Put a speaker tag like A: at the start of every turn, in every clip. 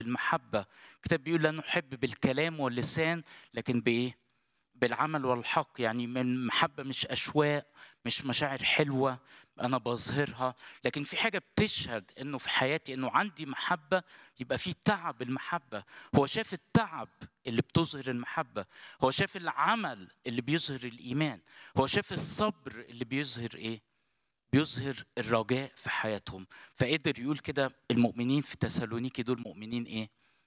A: المحبة الكتاب بيقول لا نحب بالكلام واللسان لكن بإيه؟ بالعمل والحق يعني من المحبة مش أشواق مش مشاعر حلوة أنا بظهرها لكن في حاجة بتشهد إنه في حياتي إنه عندي محبة يبقى في تعب المحبة هو شاف التعب اللي بتظهر المحبة هو شاف العمل اللي بيظهر الإيمان هو شاف الصبر اللي بيظهر إيه؟ بيظهر الرجاء في حياتهم فقدر يقول كده المؤمنين في تسالونيكي دول مؤمنين ايه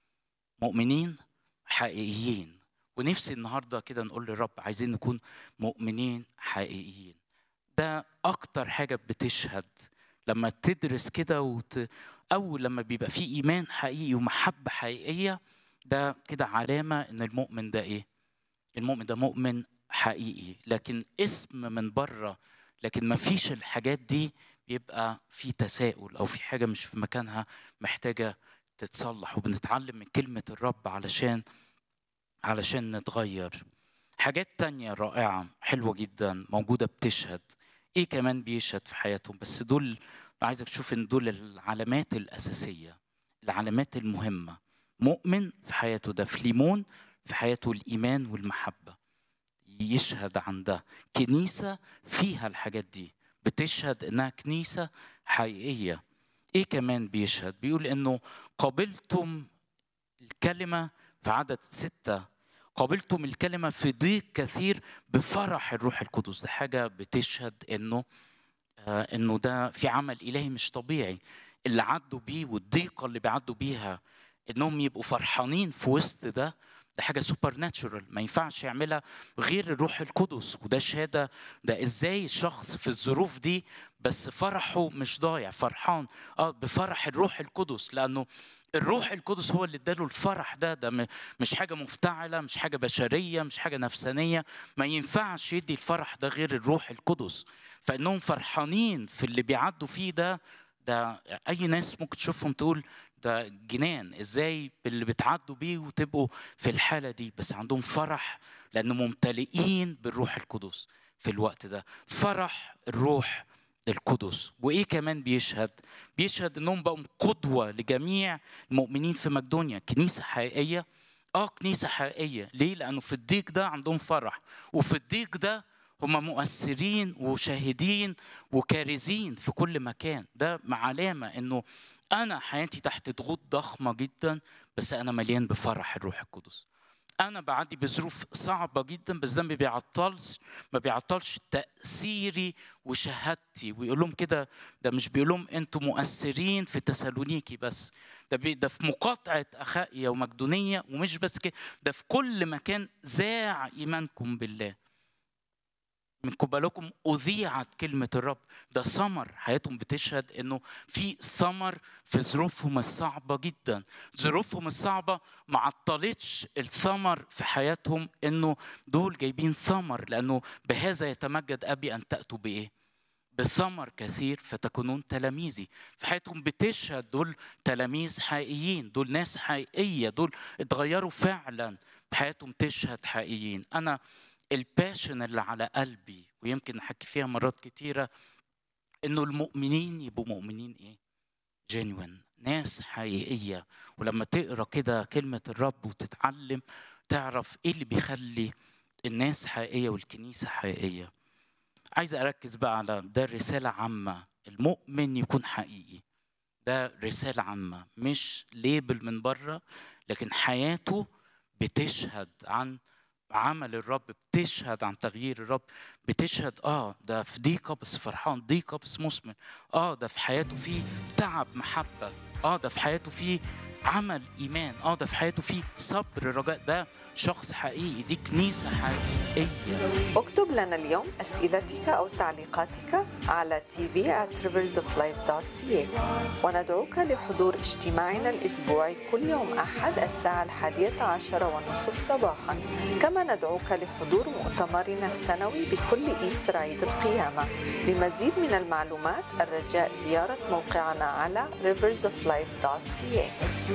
A: مؤمنين حقيقيين ونفسي النهارده كده نقول للرب عايزين نكون مؤمنين حقيقيين ده اكتر حاجه بتشهد لما تدرس كده وت... او لما بيبقى في ايمان حقيقي ومحبه حقيقيه ده كده علامه ان المؤمن ده ايه المؤمن ده مؤمن حقيقي لكن اسم من بره لكن ما فيش الحاجات دي بيبقى في تساؤل او في حاجه مش في مكانها محتاجه تتصلح وبنتعلم من كلمه الرب علشان علشان نتغير حاجات تانية رائعة حلوة جدا موجودة بتشهد ايه كمان بيشهد في حياتهم بس دول عايزك تشوف ان دول العلامات الأساسية العلامات المهمة مؤمن في حياته ده فليمون في حياته الإيمان والمحبة يشهد عن ده كنيسة فيها الحاجات دي بتشهد انها كنيسة حقيقية ايه كمان بيشهد بيقول انه قبلتم الكلمة في عدد ستة قبلتم الكلمة في ضيق كثير بفرح الروح القدس ده حاجة بتشهد انه آه انه ده في عمل الهي مش طبيعي اللي عدوا بيه والضيقة اللي بيعدوا بيها انهم يبقوا فرحانين في وسط ده ده حاجه سوبر ناتشورال ما ينفعش يعملها غير الروح القدس وده شهاده ده ازاي الشخص في الظروف دي بس فرحه مش ضايع فرحان اه بفرح الروح القدس لانه الروح القدس هو اللي اداله الفرح ده ده مش حاجه مفتعله مش حاجه بشريه مش حاجه نفسانيه ما ينفعش يدي الفرح ده غير الروح القدس فانهم فرحانين في اللي بيعدوا فيه ده ده اي ناس ممكن تشوفهم تقول ده جنان ازاي اللي بتعدوا بيه وتبقوا في الحاله دي بس عندهم فرح لان ممتلئين بالروح القدس في الوقت ده فرح الروح القدس وايه كمان بيشهد بيشهد انهم بقوا قدوه لجميع المؤمنين في مقدونيا كنيسه حقيقيه اه كنيسه حقيقيه ليه لانه في الضيق ده عندهم فرح وفي الضيق ده هم مؤثرين وشاهدين وكارزين في كل مكان ده علامة انه انا حياتي تحت ضغوط ضخمة جدا بس انا مليان بفرح الروح القدس انا بعدي بظروف صعبة جدا بس ده ما بيعطلش ما بيعطلش تأثيري وشهادتي ويقول لهم كده ده مش بيقول لهم انتوا مؤثرين في تسالونيكي بس ده ده في مقاطعة أخائية ومقدونية ومش بس كده ده في كل مكان ذاع إيمانكم بالله من قبلكم أذيعت كلمة الرب ده ثمر حياتهم بتشهد إنه في ثمر في ظروفهم الصعبة جدا ظروفهم الصعبة ما عطلتش الثمر في حياتهم إنه دول جايبين ثمر لأنه بهذا يتمجد أبي أن تأتوا بإيه؟ بثمر كثير فتكونون تلاميذي في حياتهم بتشهد دول تلاميذ حقيقيين دول ناس حقيقية دول اتغيروا فعلا في حياتهم تشهد حقيقيين أنا الباشن اللي على قلبي ويمكن نحكي فيها مرات كتيرة انه المؤمنين يبقوا مؤمنين ايه جينوين ناس حقيقية ولما تقرا كده كلمة الرب وتتعلم تعرف ايه اللي بيخلي الناس حقيقية والكنيسة حقيقية عايز اركز بقى على ده رسالة عامة المؤمن يكون حقيقي ده رسالة عامة مش ليبل من بره لكن حياته بتشهد عن عمل الرب بتشهد عن تغيير الرب بتشهد اه ده في ضيقه بس فرحان ضيقه بس مثمر اه ده في حياته في تعب محبه اه ده في حياته في عمل ايمان اه ده في حياته في صبر رجاء ده شخص حقيقي دي كنيسه حقيقيه
B: اكتب لنا اليوم اسئلتك او تعليقاتك على tv at riversoflife.ca وندعوك لحضور اجتماعنا الاسبوعي كل يوم احد الساعه الحادية عشر والنصف صباحا كما ندعوك لحضور مؤتمرنا السنوي بكل ايستر عيد القيامه لمزيد من المعلومات الرجاء زياره موقعنا على riversoflife.ca